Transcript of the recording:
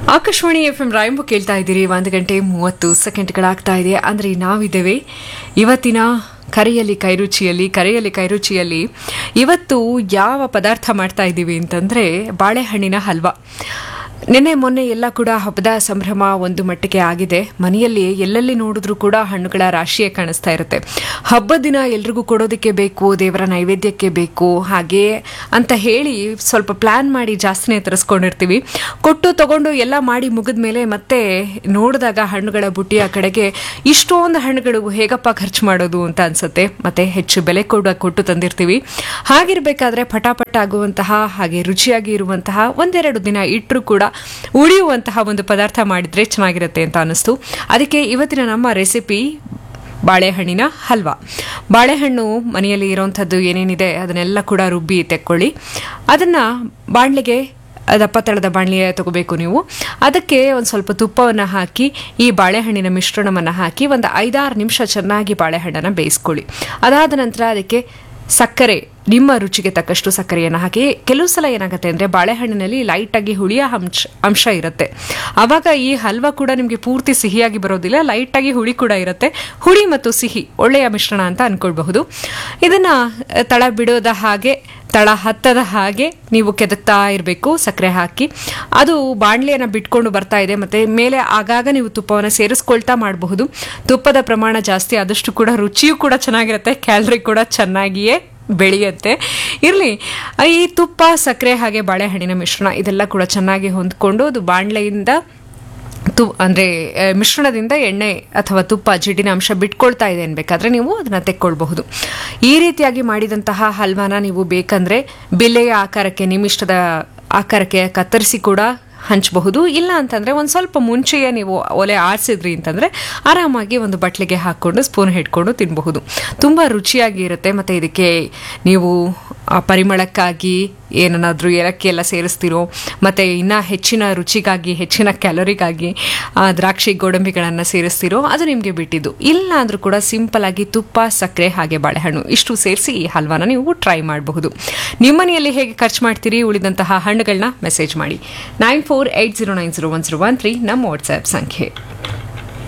Akashvani F M ರಾಯಂಬು ಕೇಳ್ತಾ ಇದ್ದೀರಿ ಒಂದು ಗಂಟೆ ಮೂವತ್ತು ಸೆಕೆಂಡ್ಗಳಾಗ್ತಾ ಇದೆ ಅಂದರೆ ನಾವಿದ್ದೇವೆ ಇವತ್ತಿನ ಕರೆಯಲ್ಲಿ ಕೈರುಚಿಯಲ್ಲಿ ಕರೆಯಲ್ಲಿ ಕೈರುಚಿಯಲ್ಲಿ ಇವತ್ತು ಯಾವ ಪದಾರ್ಥ ಮಾಡ್ತಾ ಇದ್ದೀವಿ ಅಂತಂದರೆ ಬಾಳೆಹಣ್ಣಿನ ಹಲ್ವಾ ನಿನ್ನೆ ಮೊನ್ನೆ ಎಲ್ಲ ಕೂಡ ಹಬ್ಬದ ಸಂಭ್ರಮ ಒಂದು ಮಟ್ಟಿಗೆ ಆಗಿದೆ ಮನೆಯಲ್ಲಿ ಎಲ್ಲೆಲ್ಲಿ ನೋಡಿದ್ರೂ ಕೂಡ ಹಣ್ಣುಗಳ ರಾಶಿಯೇ ಕಾಣಿಸ್ತಾ ಇರುತ್ತೆ ಹಬ್ಬದ ದಿನ ಎಲ್ರಿಗೂ ಕೊಡೋದಕ್ಕೆ ಬೇಕು ದೇವರ ನೈವೇದ್ಯಕ್ಕೆ ಬೇಕು ಹಾಗೆ ಅಂತ ಹೇಳಿ ಸ್ವಲ್ಪ ಪ್ಲಾನ್ ಮಾಡಿ ಜಾಸ್ತಿನೇ ತರಿಸ್ಕೊಂಡಿರ್ತೀವಿ ಕೊಟ್ಟು ತಗೊಂಡು ಎಲ್ಲ ಮಾಡಿ ಮುಗಿದ ಮೇಲೆ ಮತ್ತೆ ನೋಡಿದಾಗ ಹಣ್ಣುಗಳ ಬುಟ್ಟಿಯ ಕಡೆಗೆ ಇಷ್ಟೊಂದು ಹಣ್ಣುಗಳು ಹೇಗಪ್ಪ ಖರ್ಚು ಮಾಡೋದು ಅಂತ ಅನ್ಸುತ್ತೆ ಮತ್ತೆ ಹೆಚ್ಚು ಬೆಲೆ ಕೂಡ ಕೊಟ್ಟು ತಂದಿರ್ತೀವಿ ಹಾಗಿರ್ಬೇಕಾದ್ರೆ ಪಟಾಪಟ ಆಗುವಂತಹ ಹಾಗೆ ರುಚಿಯಾಗಿ ಇರುವಂತಹ ಒಂದೆರಡು ದಿನ ಇಟ್ಟರು ಕೂಡ ಉಳಿಯುವಂತಹ ಒಂದು ಪದಾರ್ಥ ಮಾಡಿದ್ರೆ ಚೆನ್ನಾಗಿರುತ್ತೆ ಅಂತ ಅನಿಸ್ತು ಅದಕ್ಕೆ ಇವತ್ತಿನ ನಮ್ಮ ರೆಸಿಪಿ ಬಾಳೆಹಣ್ಣಿನ ಹಲ್ವಾ ಬಾಳೆಹಣ್ಣು ಮನೆಯಲ್ಲಿ ಇರೋವಂಥದ್ದು ಏನೇನಿದೆ ಅದನ್ನೆಲ್ಲ ಕೂಡ ರುಬ್ಬಿ ತೆಕ್ಕೊಳ್ಳಿ ಅದನ್ನು ಬಾಣಲೆಗೆ ದಪ್ಪ ತಳದ ಬಾಣಲಿಯ ತಗೋಬೇಕು ನೀವು ಅದಕ್ಕೆ ಒಂದು ಸ್ವಲ್ಪ ತುಪ್ಪವನ್ನು ಹಾಕಿ ಈ ಬಾಳೆಹಣ್ಣಿನ ಮಿಶ್ರಣವನ್ನು ಹಾಕಿ ಒಂದು ಐದಾರು ನಿಮಿಷ ಚೆನ್ನಾಗಿ ಬಾಳೆಹಣ್ಣನ್ನು ಬೇಯಿಸ್ಕೊಳ್ಳಿ ಅದಾದ ನಂತರ ಅದಕ್ಕೆ ಸಕ್ಕರೆ ನಿಮ್ಮ ರುಚಿಗೆ ತಕ್ಕಷ್ಟು ಸಕ್ಕರೆಯನ್ನು ಹಾಕಿ ಕೆಲವು ಸಲ ಏನಾಗುತ್ತೆ ಅಂದರೆ ಬಾಳೆಹಣ್ಣಿನಲ್ಲಿ ಲೈಟಾಗಿ ಹುಳಿಯ ಅಂಶ ಅಂಶ ಇರುತ್ತೆ ಆವಾಗ ಈ ಹಲ್ವಾ ಕೂಡ ನಿಮಗೆ ಪೂರ್ತಿ ಸಿಹಿಯಾಗಿ ಬರೋದಿಲ್ಲ ಲೈಟಾಗಿ ಹುಳಿ ಕೂಡ ಇರುತ್ತೆ ಹುಳಿ ಮತ್ತು ಸಿಹಿ ಒಳ್ಳೆಯ ಮಿಶ್ರಣ ಅಂತ ಅನ್ಕೊಳ್ಬಹುದು ಇದನ್ನು ತಳ ಬಿಡೋದ ಹಾಗೆ ತಳ ಹತ್ತದ ಹಾಗೆ ನೀವು ಕೆದಕ್ತಾ ಇರಬೇಕು ಸಕ್ಕರೆ ಹಾಕಿ ಅದು ಬಾಣಲೆಯನ್ನು ಬಿಟ್ಕೊಂಡು ಬರ್ತಾ ಇದೆ ಮತ್ತು ಮೇಲೆ ಆಗಾಗ ನೀವು ತುಪ್ಪವನ್ನು ಸೇರಿಸ್ಕೊಳ್ತಾ ಮಾಡಬಹುದು ತುಪ್ಪದ ಪ್ರಮಾಣ ಜಾಸ್ತಿ ಆದಷ್ಟು ಕೂಡ ರುಚಿಯೂ ಕೂಡ ಚೆನ್ನಾಗಿರುತ್ತೆ ಕ್ಯಾಲ್ರಿ ಕೂಡ ಚೆನ್ನಾಗಿಯೇ ಬೆಳೆಯುತ್ತೆ ಇರಲಿ ಈ ತುಪ್ಪ ಸಕ್ಕರೆ ಹಾಗೆ ಬಾಳೆಹಣ್ಣಿನ ಮಿಶ್ರಣ ಇದೆಲ್ಲ ಕೂಡ ಚೆನ್ನಾಗಿ ಹೊಂದ್ಕೊಂಡು ಅದು ಬಾಣಲೆಯಿಂದ ತು ಅಂದರೆ ಮಿಶ್ರಣದಿಂದ ಎಣ್ಣೆ ಅಥವಾ ತುಪ್ಪ ಜಿಡ್ಡಿನ ಅಂಶ ಬಿಟ್ಕೊಳ್ತಾ ಇದೆ ಅನ್ಬೇಕಾದ್ರೆ ನೀವು ಅದನ್ನು ತೆಕ್ಕೊಳ್ಬಹುದು ಈ ರೀತಿಯಾಗಿ ಮಾಡಿದಂತಹ ಹಲ್ವಾನ ನೀವು ಬೇಕಂದರೆ ಬಿಲ್ಲೆಯ ಆಕಾರಕ್ಕೆ ನಿಮ್ಮಿಷ್ಟದ ಆಕಾರಕ್ಕೆ ಕತ್ತರಿಸಿ ಕೂಡ ಹಂಚಬಹುದು ಇಲ್ಲ ಅಂತಂದರೆ ಒಂದು ಸ್ವಲ್ಪ ಮುಂಚೆಯೇ ನೀವು ಒಲೆ ಆರಿಸಿದ್ರಿ ಅಂತಂದರೆ ಆರಾಮಾಗಿ ಒಂದು ಬಟ್ಲಿಗೆ ಹಾಕ್ಕೊಂಡು ಸ್ಪೂನ್ ಹಿಡ್ಕೊಂಡು ತಿನ್ನಬಹುದು ತುಂಬ ರುಚಿಯಾಗಿ ಇರುತ್ತೆ ಮತ್ತು ಇದಕ್ಕೆ ನೀವು ಪರಿಮಳಕ್ಕಾಗಿ ಏನನ್ನಾದರೂ ಏಲಕ್ಕಿ ಎಲ್ಲ ಸೇರಿಸ್ತಿರೋ ಮತ್ತು ಇನ್ನೂ ಹೆಚ್ಚಿನ ರುಚಿಗಾಗಿ ಹೆಚ್ಚಿನ ಕ್ಯಾಲೋರಿಗಾಗಿ ದ್ರಾಕ್ಷಿ ಗೋಡಂಬಿಗಳನ್ನು ಸೇರಿಸ್ತಿರೋ ಅದು ನಿಮಗೆ ಬಿಟ್ಟಿದ್ದು ಇಲ್ಲ ಅಂದರೂ ಕೂಡ ಸಿಂಪಲ್ ಆಗಿ ತುಪ್ಪ ಸಕ್ಕರೆ ಹಾಗೆ ಬಾಳೆಹಣ್ಣು ಇಷ್ಟು ಸೇರಿಸಿ ಈ ಹಲ್ವಾನ ನೀವು ಟ್ರೈ ಮಾಡಬಹುದು ನಿಮ್ಮನೆಯಲ್ಲಿ ಹೇಗೆ ಖರ್ಚು ಮಾಡ್ತೀರಿ ಉಳಿದಂತಹ ಹಣ್ಣುಗಳನ್ನ ಮೆಸೇಜ್ ಮಾಡಿ nine four eight zero nine zero one zero one three ನಮ್ಮ ವಾಟ್ಸ್ಆ್ಯಪ್ ಸಂಖ್ಯೆ